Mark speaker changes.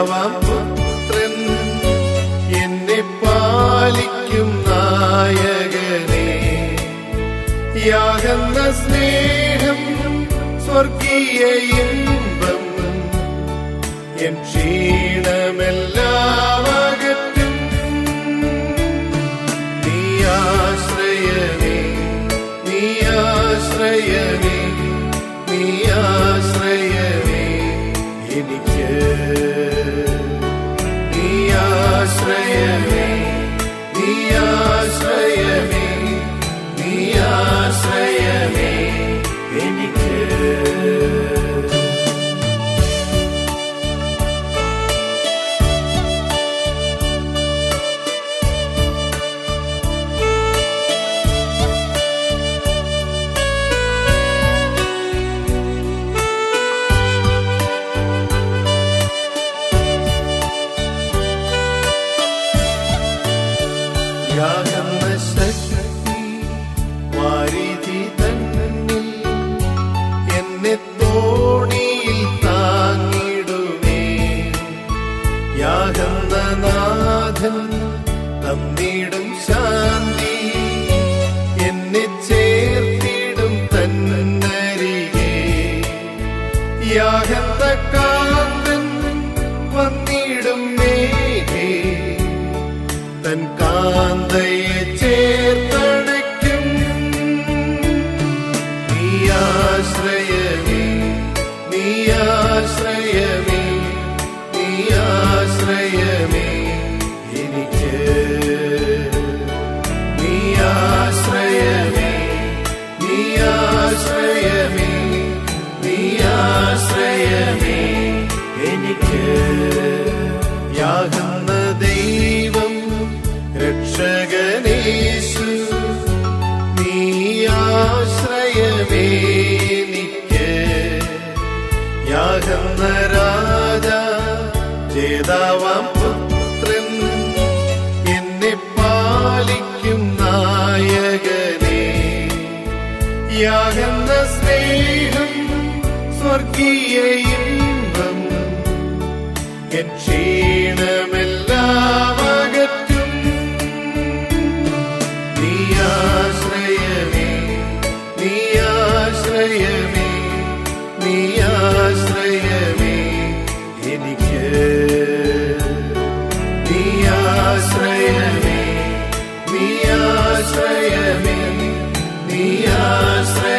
Speaker 1: ജേതാവാം പുത്രൻ എന്നെ പാലിക്കും നായകനെ യാകുന്ന സ്നേഹം സ്വർഗീയ ഇമ്പം എൻ ക്ഷീണമെല്ലാം അകറ്റും നീ ആശ്രയമേ നീ ആശ്രയമേ നീ ആശ്രയമേ എനിക്ക് നീ ആശ്രയമേ നീ ആശ്രയമേ നീ ആശ്രയമേ എനിക്ക് യാകുന്ന ശക്തി വാരിധി തന്നിൽ എന്നെ തോണിയിൽ താങ്ങിടുമേ യാകുന്ന നാഥൻ തന്നിടും ശാന്തി എന്നെ ചേർത്തിടും തന്നരികെ യാകുന്ന കാന്തൻ വന്നിടും മേഘേ തൻ കാന്തയെ ചേർത്തടയ്ക്കും നീ ആശ്രയമേ നീ ആശ്രയമേ നീ ആശ്രയമേ എനിക്ക് നീ ആശ്രയമേ നീ ആശ്രയമേ നീ ആശ്രയമേ എനിക്ക് യാകുന്ന ദൈവം രക്ഷകനേശു നീ ആശ്രയമേ നിക്ക് യാകുന്ന രാജ ജേതാവാം പുത്രൻ എന്നെ പാലിക്കും നായകനെ യാകുന്ന സ്നേഹം സ്വർഗീയ ഇമ്പം എൻ ക്ഷീണമെല്ലാം അകറ്റും നീ ആശ്രയമേ നീ ആശ്രയമേ നീ ആശ്രയമേ എനിക്ക് നീ ആശ്രയമേ നീ ആശ്രയമേ നീ ആശ്രയമേ